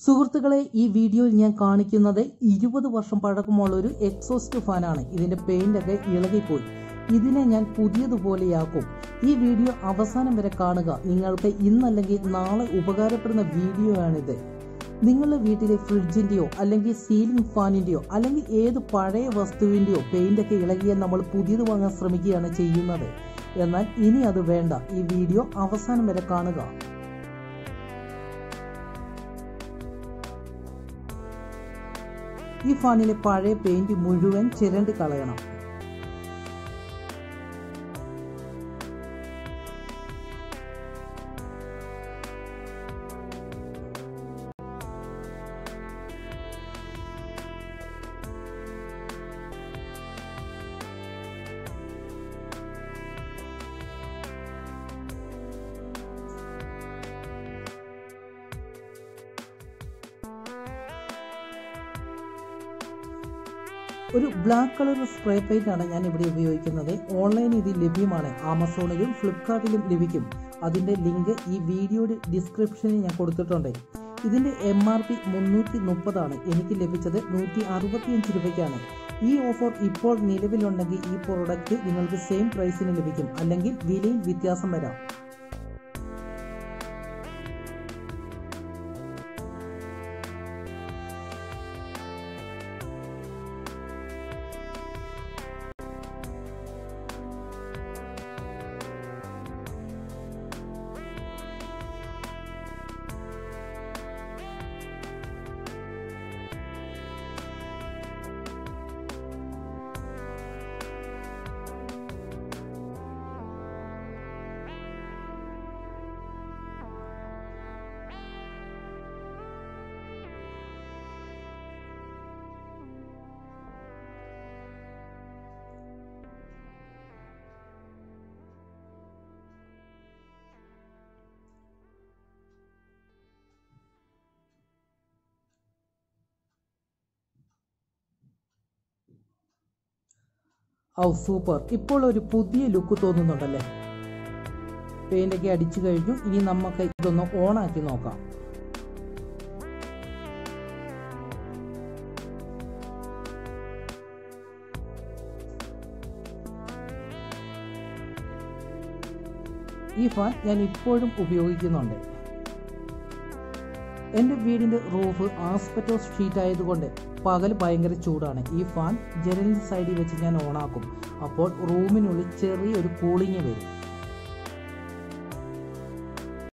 സുഹൃത്തുക്കളെ ഈ വീഡിയോയിൽ ഞാൻ കാണിക്കുന്നത് ഇരുപത് വർഷം പഴക്കമുള്ള ഒരു എക്സോസ്റ്റ് ഫാനാണ് ഇതിന്റെ പെയിന്റ് ഒക്കെ ഇളകിപ്പോയി ഇതിനെ ഞാൻ പുതിയതുപോലെയാക്കും ഈ വീഡിയോ അവസാനം വരെ കാണുക നിങ്ങൾക്ക് ഇന്നല്ലെങ്കിൽ നാളെ ഉപകാരപ്പെടുന്ന വീഡിയോ ആണിത് നിങ്ങളുടെ വീട്ടിലെ ഫ്രിഡ്ജിന്റെയോ അല്ലെങ്കിൽ സീലിംഗ് ഫാനിന്റെയോ അല്ലെങ്കിൽ ഏത് പഴയ വസ്തുവിന്റെയോ പെയിന്റ് ഒക്കെ ഇളകിയാൽ നമ്മൾ പുതിയത് വാങ്ങാൻ ശ്രമിക്കുകയാണ് ചെയ്യുന്നത് എന്നാൽ ഇനി അത് വേണ്ട ഈ വീഡിയോ അവസാനം വരെ കാണുക ഈ ഫാനിലെ പഴയ പെയിന്റ് മുഴുവൻ ചിരണ്ടി കളയണം ഒരു ബ്ലാക്ക് കളർ സ്പ്രേ പെയിന്റ് ആണ് ഞാൻ ഇവിടെ ഉപയോഗിക്കുന്നത് ഓൺലൈനിൽ ഇത് ലഭ്യമാണ് ആമസോണിലും ഫ്ലിപ്കാർട്ടിലും ലഭിക്കും അതിന്റെ ലിങ്ക് ഈ വീഡിയോയുടെ ഡിസ്ക്രിപ്ഷനിൽ ഞാൻ കൊടുത്തിട്ടുണ്ട് ഇതിന്റെ എം ആർ പി മുന്നൂറ്റി മുപ്പതാണ് എനിക്ക് ലഭിച്ചത് നൂറ്റി അറുപത്തിയഞ്ച് രൂപയ്ക്കാണ് ഈ ഓഫർ ഇപ്പോൾ നിലവിലുണ്ടെങ്കിൽ ഈ പ്രോഡക്റ്റ് നിങ്ങൾക്ക് സെയിം പ്രൈസിന് ലഭിക്കും അല്ലെങ്കിൽ വിലയിൽ വ്യത്യാസം വരാം ഔ സൂപ്പർ ഇപ്പോൾ ഒരു പുതിയ ലുക്ക് തോന്നുന്നുണ്ടല്ലേ പെയിന്റൊക്കെ അടിച്ചു കഴിഞ്ഞു ഇനി നമുക്ക് ഇതൊന്ന് ഓൺ ആക്കി നോക്കാം ഈ ഫാൻ ഞാൻ ഇപ്പോഴും ഉപയോഗിക്കുന്നുണ്ട് എൻ്റെ വീടിൻ്റെ റൂഫ് ആസ്പെറ്റോസ് ഷീറ്റ് ആയതുകൊണ്ട് പകൽ ഭയങ്കര ചൂടാണ് ഈ ഫാൻ ജനലിൻ്റെ സൈഡിൽ വെച്ച് ഞാൻ ഓണാക്കും അപ്പോൾ റൂമിനുള്ളിൽ ചെറിയൊരു കൂളിങ് വരും